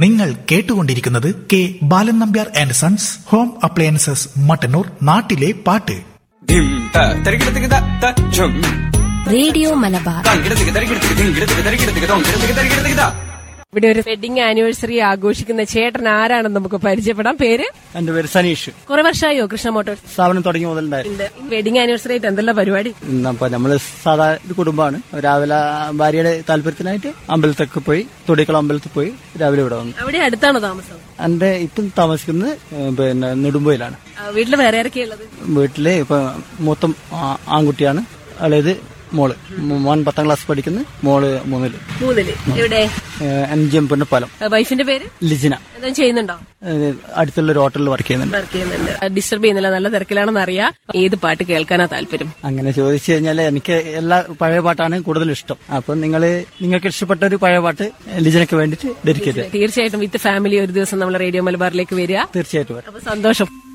നിങ്ങൾ കേട്ടുകൊണ്ടിരിക്കുന്നത് K Balan Nambiar and sons home appliances Mattannur നാട്ടിലെ പാട്ട് ധിം ത തരികിടത്തിക്ക് ത ത ഝും റേഡിയോ മലബാർ തങ്കിടത്തിക്ക് തരികിടത്തിക്ക് ധിങ്കിടത്തിക്ക് തരികിടത്തിക്ക് തോങ്കിടത്തിക്ക് തരികിടത്തിക്ക് ത ഇവിടെ ഒരു വെഡിങ് ആനിവേഴ്സറി ആഘോഷിക്കുന്ന ചേട്ടൻ ആരാണെന്ന് നമുക്ക് പരിചയപ്പെടാം പേര് എന്റെ പേര് സനീഷ് കുറെ വർഷമായോ കൃഷ്ണ മോട്ടോഴ്സ് സ്ഥാപനം തുടങ്ങി മുതലുണ്ടായിരുന്നു വെഡിങ് ആനിവേഴ്സറി ആയിട്ട് എന്തെല്ലാം പരിപാടി അപ്പൊ നമ്മള് സാധാ ഒരു കുടുംബമാണ് രാവിലെ ഭാര്യയുടെ താല്പര്യത്തിനായിട്ട് അമ്പലത്തൊക്കെ പോയി തൊടിക്കുളം അമ്പലത്തിൽ പോയി രാവിലെ ഇവിടെ വന്നു അവിടെ അടുത്താണോ താമസം എന്റെ ഇപ്പം താമസിക്കുന്നത് ഏ, പിന്നെ നെടുമ്പോയിലാണ് ആ, വീട്ടില് വേറെ ആരൊക്കെയാ ഉള്ളത് വീട്ടില് ഇപ്പൊ മൊത്തം ആ- ആൺകുട്ടിയാണ് അതായത് മോള് മോ- മോൻ പത്താം ക്ലാസ് പഠിക്കുന്നു മോള് മൂന്നില് മൂന്നില് ഇവിടെ എൻ ജി എം പുന്നപ്പാലം ആ, വൈഫിന്റെ പേര് ലിജിന എന്തെങ്കിലും ചെയ്യുന്നുണ്ടോ ഏ, അടുത്തുള്ള ഒരു ഹോട്ടലിൽ വർക്ക് ചെയ്യുന്നുണ്ട് വർക്ക് ചെയ്യുന്നുണ്ട് ഡിസ്റ്റർബ് ചെയ്യുന്നില്ല നല്ല തിരക്കിലാണെന്ന് അറിയാം ഏത് പാട്ട് കേൾക്കാനാ താല്പര്യം അങ്ങനെ ചോദിച്ചു കഴിഞ്ഞാൽ എനിക്ക് എല്ലാ പഴയ പാട്ടാണ് കൂടുതൽ ഇഷ്ടം അപ്പൊ നിങ്ങള് നിങ്ങൾക്ക് ഇഷ്ടപ്പെട്ട ഒരു പഴയ പാട്ട് ലിജനക്ക് വേണ്ടിയിട്ട് ഡെഡിക്കേറ്റ് തീർച്ചയായിട്ടും വിത്ത് ഫാമിലി ഒരു ദിവസം നമ്മൾ റേഡിയോ മലബാറിലേക്ക് വരിക തീർച്ചയായിട്ടും വരാം അപ്പൊ സന്തോഷം